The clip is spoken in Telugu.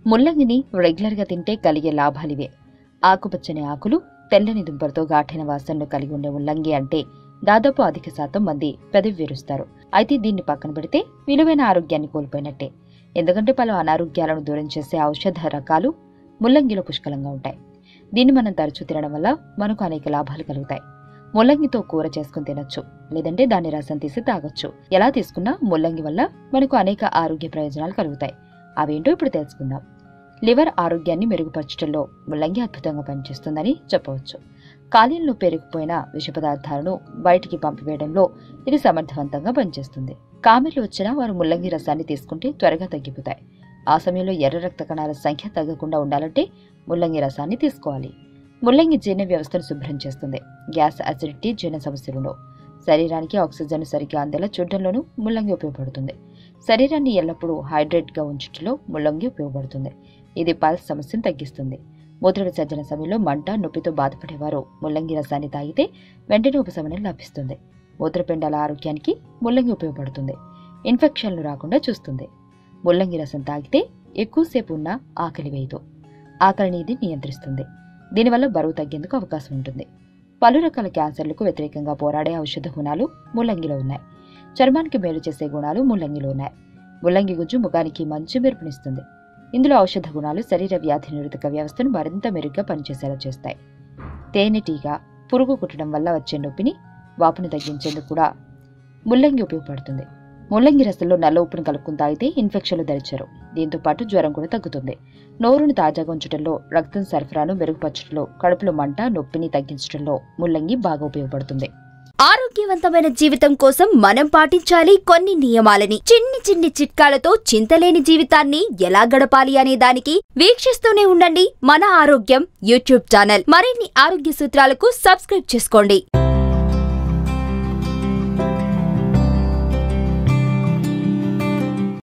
ముల్లంగిని రెగ్యులర్గా తింటే కలిగే లాభాలివే ఆకుపచ్చని ఆకులు తెల్లని దుంపలతో ఘాటైన వాసనలు కలిగి ఉండే ముల్లంగి అంటే దాదాపు అధిక శాతం మంది పెదవి విరుస్తారు అయితే దీన్ని పక్కన పెడితే విలువైన ఆరోగ్యాన్ని కోల్పోయినట్టే ఎందుకంటే పలు అనారోగ్యాలను దూరం చేసే ఔషధ రకాలు ముల్లంగిలో పుష్కలంగా ఉంటాయి దీన్ని మనం తరచూ తినడం వల్ల మనకు అనేక లాభాలు కలుగుతాయి ముల్లంగితో కూర చేసుకుని తినొచ్చు లేదంటే దాని రసం తీసి తాగొచ్చు ఎలా తీసుకున్నా ముల్లంగి వల్ల మనకు అనేక ఆరోగ్య ప్రయోజనాలు కలుగుతాయి అవేంటో ఇప్పుడు తెలుసుకుందాం లివర్ ఆరోగ్యాన్ని మెరుగుపరచడంలో ముల్లంగి అద్భుతంగా పనిచేస్తుందని చెప్పవచ్చు కాలేయంలో పెరిగిపోయిన విష పదార్థాలను బయటికి పంపివేయడంలో ఇది సమర్థవంతంగా పనిచేస్తుంది కామెర్లు వచ్చినా వారు ముల్లంగి రసాన్ని తీసుకుంటే త్వరగా తగ్గిపోతాయి ఆ సమయంలో ఎర్ర రక్త కణాల సంఖ్య తగ్గకుండా ఉండాలంటే ముల్లంగి రసాన్ని తీసుకోవాలి ముల్లంగి జీర్ణ వ్యవస్థను శుభ్రం చేస్తుంది గ్యాస్ అసిడిటీ జీర్ణ సమస్యలను శరీరానికి ఆక్సిజన్ సరిగ్గా అందేలా చూడడంలోనూ ముల్లంగి ఉపయోగపడుతుంది శరీరాన్ని ఎల్లప్పుడూ హైడ్రేట్గా ఉంచడంలో ముల్లంగి ఉపయోగపడుతుంది ఇది పల్స్ సమస్యను తగ్గిస్తుంది మూత్ర విసర్జన సమయంలో మంట నొప్పితో బాధపడేవారు ముల్లంగి రసాన్ని తాగితే వెంటనే ఉపశమనం లభిస్తుంది మూత్రపిండాల ఆరోగ్యానికి ముల్లంగి ఉపయోగపడుతుంది ఇన్ఫెక్షన్లు రాకుండా చూస్తుంది ముల్లంగి రసం తాగితే ఎక్కువసేపు ఉన్న ఆకలి వేయదు ఆకలిని ఇది నియంత్రిస్తుంది దీనివల్ల బరువు తగ్గేందుకు అవకాశం ఉంటుంది పలు రకాల క్యాన్సర్లకు వ్యతిరేకంగా పోరాడే ఔషధ గుణాలు ముల్లంగిలో ఉన్నాయి చర్మానికి మేలు చేసే గుణాలు ముల్లంగిలో ఉన్నాయి ముల్లంగి గుజ్జు ముఖానికి మంచి మెరుపునిస్తుంది ఇందులో ఔషధ గుణాలు శరీర వ్యాధి నిరోధక వ్యవస్థను మరింత మెరుగ్గా పనిచేసేలా చేస్తాయి తేనెటీగ పురుగు కుట్టడం వల్ల వచ్చే నొప్పిని వాపును తగ్గించేందుకు కూడా ముల్లంగి ఉపయోగపడుతుంది ముల్లంగి రసంలో నల్ల ఉప్పును కలుపుకుని తాగితే ఇన్ఫెక్షన్లు దరిచారు దీంతో పాటు జ్వరం కూడా తగ్గుతుంది నోరును తాజాగా ఉంచడంలో రక్తం సరఫరాను మెరుగుపరచడంలో కడుపులో మంట నొప్పిని తగ్గించడంలో ముల్లంగి బాగా ఉపయోగపడుతుంది ఆరోగ్యవంతమైన జీవితం కోసం మనం పాటించాలి కొన్ని నియమాలని చిన్ని చిన్ని చిట్కాలతో చింతలేని జీవితాన్ని ఎలా గడపాలి అనే దానికి వీక్షిస్తూనే ఉండండి మన ఆరోగ్యం యూట్యూబ్ ఛానల్ మరిన్ని ఆరోగ్య సూత్రాలకు సబ్స్క్రైబ్ చేసుకోండి